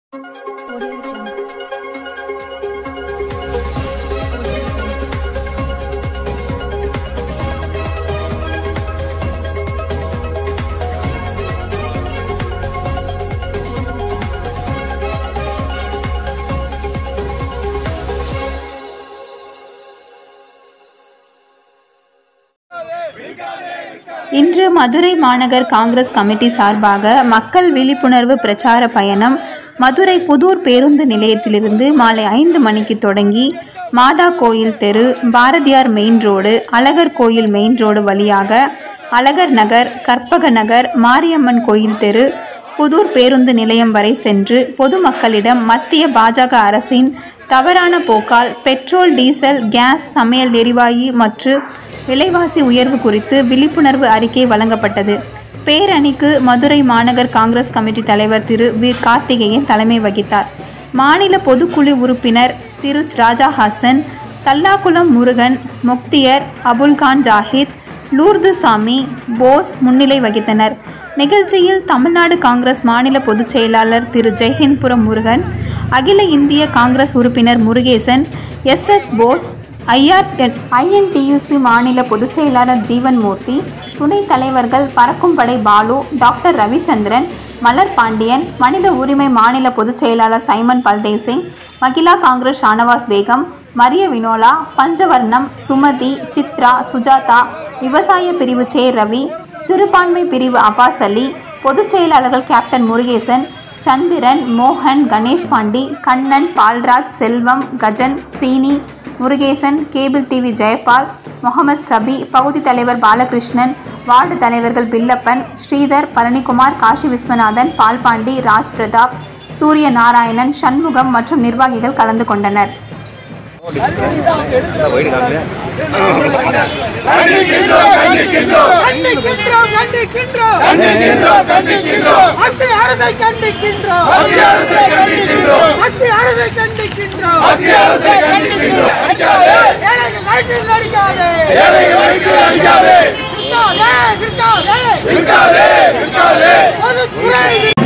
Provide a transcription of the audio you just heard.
இன்று மதுரை மாநகர் காங்கிரஸ் கமிட்டி சார்பாக மக்கள் விழிப்புணர்வு பிரச்சார பயணம் மதுரை புதூர் பேருந்து நிலையத்திலிருந்து மாலை ஐந்து மணிக்கு தொடங்கி மாதா கோயில் தெரு பாரதியார் மெயின் ரோடு அழகர் கோயில் மெயின் ரோடு வழியாக அழகர் நகர் கற்பக நகர் மாரியம்மன் கோயில் தெரு புதூர் பேருந்து நிலையம் வரை சென்று பொதுமக்களிடம் மத்திய பாஜக அரசின் தவறான போக்கால் பெட்ரோல் டீசல் கேஸ் சமையல் எரிவாயு மற்றும் விலைவாசி உயர்வு குறித்து விழிப்புணர்வு அறிக்கை வழங்கப்பட்டது பேரணிக்கு மதுரை மாநகர் காங்கிரஸ் கமிட்டி தலைவர் திரு வி கார்த்திகேயன் தலைமை வகித்தார் மாநில பொதுக்குழு உறுப்பினர் திரு ராஜா ஹாசன் தல்லாக்குளம் முருகன் முக்தியர் அபுல்கான் ஜாஹித் லூர்து சாமி போஸ் முன்னிலை வகித்தனர் நிகழ்ச்சியில் தமிழ்நாடு காங்கிரஸ் மாநில பொதுச் செயலாளர் திரு ஜெயஹின்புரம் முருகன் அகில இந்திய காங்கிரஸ் உறுப்பினர் Murugesan S S Bose IR INTUC மாநில பொதுச் செயலாளர் ஜீவன் மூர்த்தி துணைத் தலைவர்கள் பறக்கும் படை பாலு டாக்டர் ரவிச்சந்திரன் மலர் பாண்டியன் மனித உரிமை மாநில பொதுச் செயலாளர் சைமன் பல்தேவ் சிங் மகிழா காங்கிரஸ் ஷானவாஸ் பேகம் மரிய வினோலா பஞ்சவர்ணம் சுமதி சித்ரா சுஜாதா விவசாய பிரிவு சே ரவி சிறுபான்மை பிரிவு அப்பாஸ் அலி பொதுச் செயலாளர்கள் கேப்டன் முருகேசன் சந்திரன் மோகன் கணேஷ் பாண்டி கண்ணன் பால்ராஜ் செல்வம் கஜன் சீனி முருகேசன் கேபிள் டிவி ஜெயபால் முகமது சபி பகுதி தலைவர் பாலகிருஷ்ணன் வார்டு தலைவர்கள் பில்லப்பன் ஸ்ரீதர் பழனிக்குமார் காஷி விஸ்வநாதன் பால்பாண்டி ராஜ் பிரதாப் சூரிய நாராயணன் சண்முகம் மற்றும் நிர்வாகிகள் கலந்து கொண்டனர் கண்டிக்கின்றோம் கண்டிக்கின்றோம் கண்டிக்கின்றோம் கண்டிக்கின்றோம் மத்திய அரசை கண்டிக்கின்றோம் மத்திய அரசை கண்டிக்கின்றோம் மத்திய அரசை கண்டிக்கின்றோம் மத்திய அரசை கண்டிக்கின்றோம் அடிக்காதே ஏழைகள் வயிற்றில் அடிக்காதே ஏழைகள் வயிற்றில் அடிக்காதே கிறிஸ்தாவே கிறிஸ்தாவே இருக்காதே இருக்காதே பொதுத்துறை